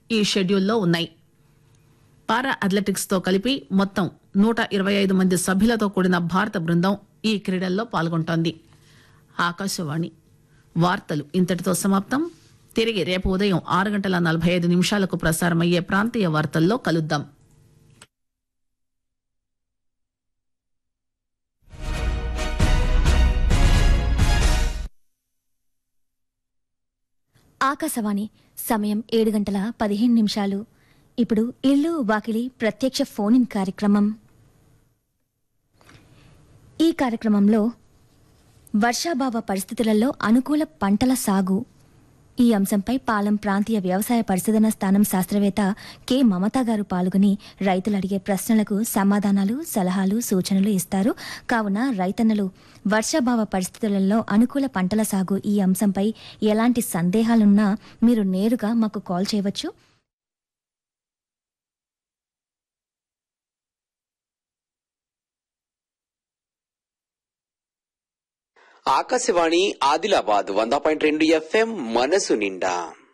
ఈ షెడ్యూల్లో ఉన్నాయి పారా అథ్లెటిక్స్ తో కలిపి మొత్తం నూట ఇరవై ఐదు మంది సభ్యులతో కూడిన భారత బృందం ఈ క్రీడల్లో పాల్గొంటోంది ఆకాశవాణి వార్తలు ఇంతటితో సమాప్తం తిరిగి రేపు ఉదయం ఆరు గంటల నలభై ఐదు నిమిషాలకు ప్రసారమయ్యే ప్రాంతీయ వార్తల్లో కలుద్దాం ఆకాశవాణి సమయం ఏడు గంటల పదిహేను నిమిషాలు ఇప్పుడు ఇల్లు వాకిలి ప్రత్యక్ష ఫోన్ ఇన్ కార్యక్రమం ఈ కార్యక్రమంలో వర్షాభావ పరిస్థితులలో అనుకూల పంటల సాగు ఈ అంశంపై పాలెం ప్రాంతీయ వ్యవసాయ పరిశోధన స్థానం శాస్త్రవేత్త కె మమతా గారు పాల్గొని రైతులు అడిగే ప్రశ్నలకు సమాధానాలు సలహాలు సూచనలు ఇస్తారు కావున రైతన్నలు వర్షాభావ పరిస్థితులలో అనుకూల పంటల సాగు ఈ అంశంపై ఎలాంటి సందేహాలున్నా మీరు నేరుగా మాకు కాల్ చేయవచ్చు ఆకాశవాణి ఆదిలాబాద్ వంద పాయింట్ రెండు ఎఫ్ఎం మనసు నిండా